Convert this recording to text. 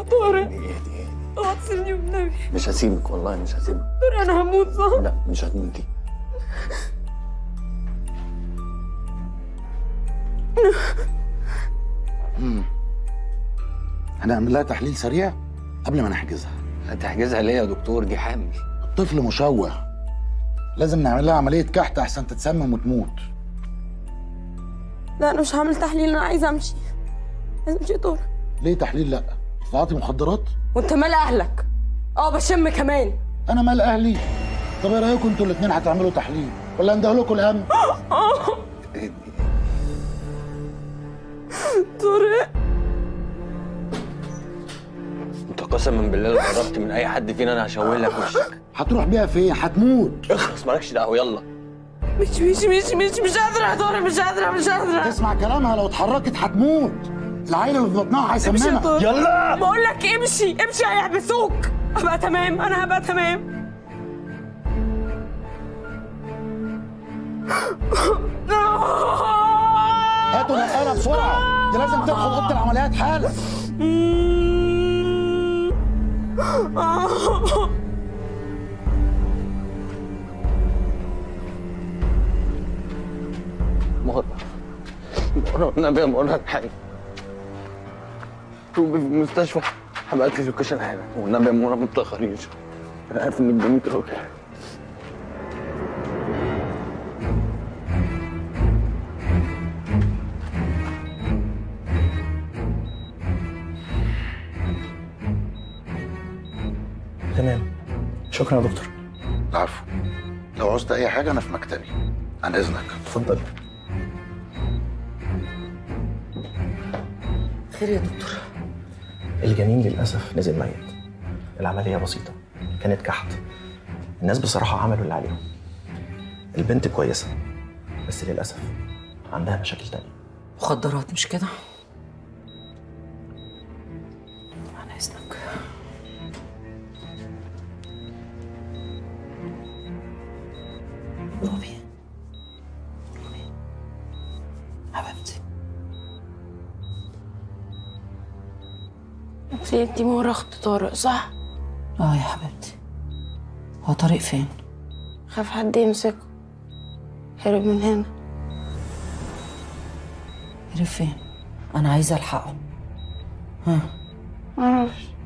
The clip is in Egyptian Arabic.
طارق اهدي اهدي اوعى تسيبني والنبي مش هسيبك والله مش هسيبك طارق انا هموت صح لا مش هتموتي هنعمل لها تحليل سريع قبل ما نحجزها هتحجزها ليه يا دكتور دي حامل الطفل مشوه لازم نعمل لها عمليه كحت احسن تتسمم وتموت لا انا مش هعمل تحليل انا عايزه امشي عايزه امشي يا طارق ليه تحليل لا تعاطي مخدرات وانت مال اهلك اه بشم كمان انا مال اهلي طب ايه رايكم انتوا الاثنين هتعملوا تحليل ولا انده لكم الهم اهدي طارق انت قسما بالله لو قربت من اي حد فينا انا هشوه لك وشك هتروح بيها فين هتموت اخلص مالكش دعوه يلا مش مش مش مش مش قادره يا طارق مش قادره مش قادره تسمع كلامها لو اتحركت هتموت العيل اللي في بطنها امشي يا هيسممها طارق يلا بقول لك امشي امشي هيحبسوك هبقى تمام انا هبقى تمام هاتوا نقاله بسرعه دي لازم تدخل اوضه العمليات حالا مرة مرة والنبي يا مرة حاجة توبي في المستشفى هبعت لي لوكيشن حالا والنبي يا مرة ما تتأخريش أنا عارف إنك بموت راجل تمام شكرا يا دكتور العفو لو عوزت اي حاجه انا في مكتبي عن اذنك اتفضل خير يا دكتور الجنين للاسف نزل ميت العمليه بسيطه كانت كحت الناس بصراحه عملوا اللي عليهم البنت كويسه بس للاسف عندها مشاكل تانية مخدرات مش كده على اذنك روبي روبي حبيبتي انت انت مرة اخت طارق صح؟ اه يا حبيبتي هو طارق فين؟ خاف حد يمسكه هرب من هنا هرب فين؟ انا عايزه الحقه ها معرفش